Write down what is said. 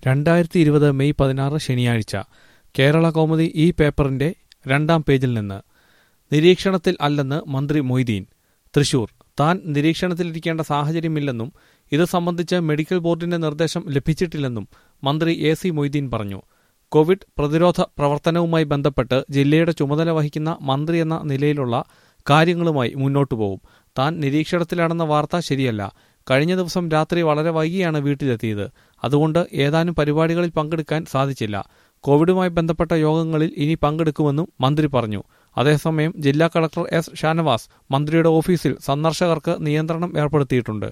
രണ്ടായിരത്തി ഇരുപത് മെയ് പതിനാറ് ശനിയാഴ്ച കേരള കൗമുദി ഈ പേപ്പറിന്റെ രണ്ടാം പേജിൽ നിന്ന് നിരീക്ഷണത്തിൽ അല്ലെന്ന് മന്ത്രി മൊയ്തീൻ തൃശൂർ താൻ നിരീക്ഷണത്തിലിരിക്കേണ്ട സാഹചര്യമില്ലെന്നും ഇത് സംബന്ധിച്ച് മെഡിക്കൽ ബോർഡിന്റെ നിർദ്ദേശം ലഭിച്ചിട്ടില്ലെന്നും മന്ത്രി എ സി മൊയ്തീൻ പറഞ്ഞു കോവിഡ് പ്രതിരോധ പ്രവർത്തനവുമായി ബന്ധപ്പെട്ട് ജില്ലയുടെ ചുമതല വഹിക്കുന്ന മന്ത്രി എന്ന നിലയിലുള്ള കാര്യങ്ങളുമായി മുന്നോട്ടു പോകും താൻ നിരീക്ഷണത്തിലാണെന്ന വാർത്ത ശരിയല്ല കഴിഞ്ഞ ദിവസം രാത്രി വളരെ വൈകിയാണ് വീട്ടിലെത്തിയത് അതുകൊണ്ട് ഏതാനും പരിപാടികളിൽ പങ്കെടുക്കാൻ സാധിച്ചില്ല കോവിഡുമായി ബന്ധപ്പെട്ട യോഗങ്ങളിൽ ഇനി പങ്കെടുക്കുമെന്നും മന്ത്രി പറഞ്ഞു അതേസമയം ജില്ലാ കളക്ടർ എസ് ഷാനവാസ് മന്ത്രിയുടെ ഓഫീസിൽ സന്ദർശകർക്ക് നിയന്ത്രണം ഏർപ്പെടുത്തിയിട്ടുണ്ട്